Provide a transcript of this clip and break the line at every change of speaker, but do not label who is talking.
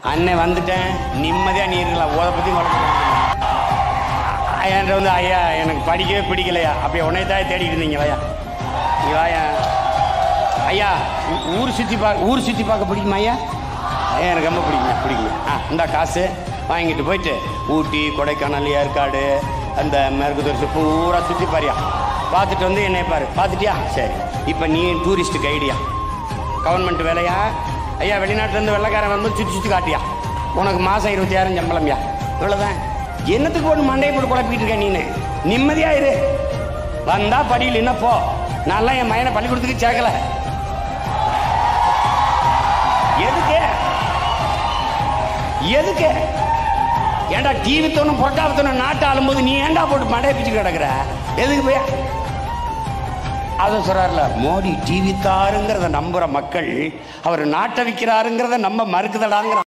அண்ணன் வந்துட்டேன் நிம்மதியாக நீ இருக்கலாம் ஓதை பற்றி என்கிட்ட வந்து ஐயா எனக்கு படிக்கவே பிடிக்கலையா அப்படியே உன்னை தான் தேடிட்டு இருந்தீங்களா நீ வாயா ஐயா ஊ- ஊர் சுற்றி பார்க்க ஊர் சுற்றி பார்க்க பிடிக்குமா ஐயா ஐயா எனக்கு ரொம்ப பிடிக்குங்க பிடிக்குங்க ஆ இந்த காசு வாங்கிட்டு போயிட்டு ஊட்டி கொடைக்கானல் ஏற்காடு அந்த மேற்கு தொடர்ச்சி பூரா சுற்றி பாரியா பார்த்துட்டு வந்து என்னை பாரு பார்த்துட்டியா சரி இப்போ நீ டூரிஸ்ட் கைடியா கவர்மெண்ட் வேலையா ஐயா வெளிநாட்டிலேருந்து வெள்ளைக்காரன் வந்து சுற்றி சுற்றி காட்டியா உனக்கு மாதம் இருபத்தியாயிரம் சம்பளம்யா இவ்வளோதான் என்னத்துக்கு ஒன்று மண்டையை போட்டு குழப்பிட்டு இருக்க நீனு நிம்மதியா இரு வந்தா படியில் என்ன போ நான்லாம் என் மயனை பள்ளிக்கூடத்துக்கு சேர்க்கல எதுக்கு எதுக்கு ஏன்டா டிவி தோணும் பொட்டாவத்தோணும் நாட்டை ஆளும்போது நீ ஏன்டா போட்டு மண்டையை பிச்சு கிடக்குற எதுக்கு போய் அதை சொல்றாருல மோடி டிவி தாருங்கிறத நம்புற மக்கள் அவர் நாட்டை விற்கிறாருங்கிறத நம்ம மறுக்குதடாங்கிற